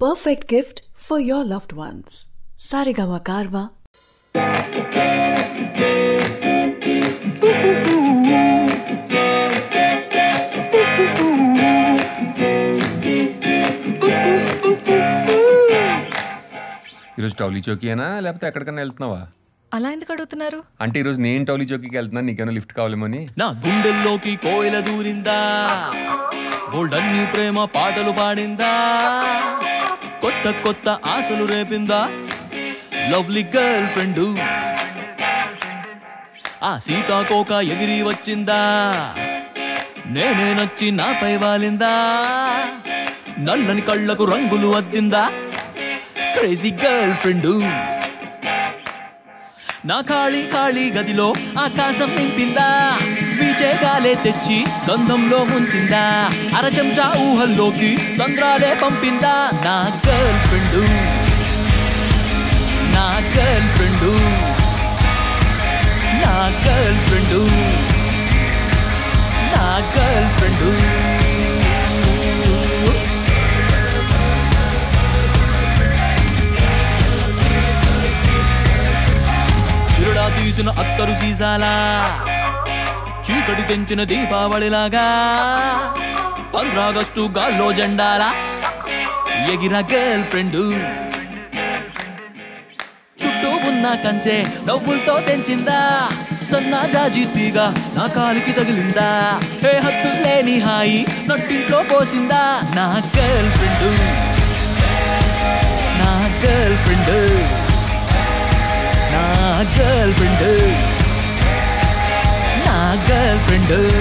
perfect gift for your loved ones. Sarigama Karva. ఈరోజు టౌలీ చౌకీయేనా లేకపోతే ఎక్కడికన్నా వెళ్తున్నావా అలా ఎందుకు అడుగుతున్నారు అంటే ఈరోజు నేను టౌలీ చౌకీకి వెళ్తున్నాను నీకేమైనా లిఫ్ట్ కావాలేమని నా గుండెల్లోకి కోయిల దూరిందా గోల్డన్ని ప్రేమ పాటలు పాడిందా కొత్త కొత్త ఆశలు రేపిందా లవ్లీ గర్ల్ ఫ్రెండ్ ఆ సీతాకోక ఎగిరి వచ్చిందా నేనే నచ్చి నాపై వాలిందా నల్లని కళ్ళకు రంగులు అద్దిందా క్రేజీ గర్ల్ ఫ్రెండ్ నా ఖాళీ ఖాళీ గదిలో ఆకాశం నింపిందా వీచే గాలే తెచ్చి గంధంలో ముంచిందా అర చెంచా ఊహల్లోకి చంద్రాలే పంపిందా నా గర్ల్ ఫ్రెండ్ నా గర్ల్ ఫ్రెండ్ నా గర్ల్ ఫ్రెండ్ నా గర్ల్ ఫ్రెండ్ తిరుడా తీసిన అత్తరు సీసాలా చీకటి తెంచిన దీపావళిలాగా పంద్రాగస్టు గాల్లో జెండాలా ఎగిర గర్ల్ ఫ్రెండ్ చుట్టూ ఉన్న కంచె నవ్వులతో తెంచిందా సన్నా జాజి తీగ నా కాలికి తగిలిందా ఏ హద్దు లేని హాయి నట్టింట్లో పోసిందా నా గర్ల్ ఫ్రెండ్ నా గర్ల్ ఫ్రెండ్ నా గర్ల్ ఫ్రెండ్ నా గర్ల్ ఫ్రెండ్